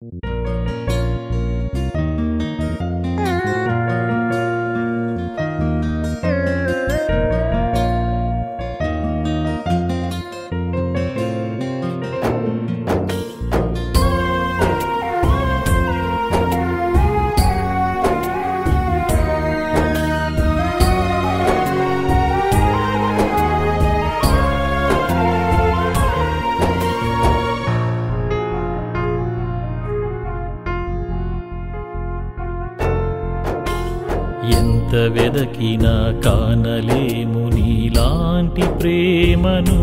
ఎంత వెదకినా కానలేము నీలాంటి ప్రేమను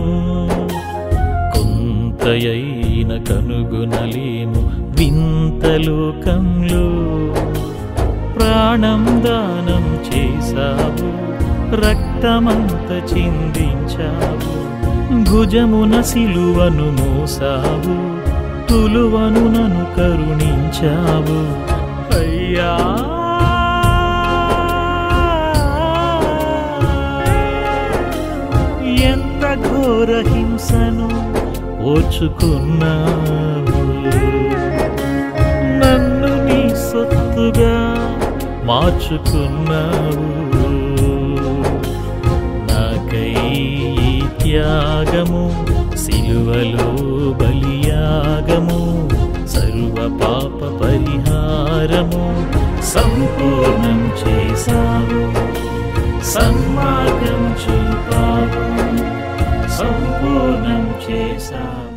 కొంతయైన కనుగొనలేము వింత లోకంలో ప్రాణం దానం చేశావు రక్తమంత చిందించావు భుజమున సిలువను మోసావు తులువను నన్ను కరుణించావు అయ్యా ఎంత ఘోర హింసను ఓర్చుకున్నావు నన్ను నీ సొత్తుగా మార్చుకున్నావు నాకై ఈ త్యాగము సిలువలో బలియాగము సర్వ పాప పరిహారము సంపూర్ణం చేశావు సన్మార్గం చూపావు సంపూర్ణం చేశావు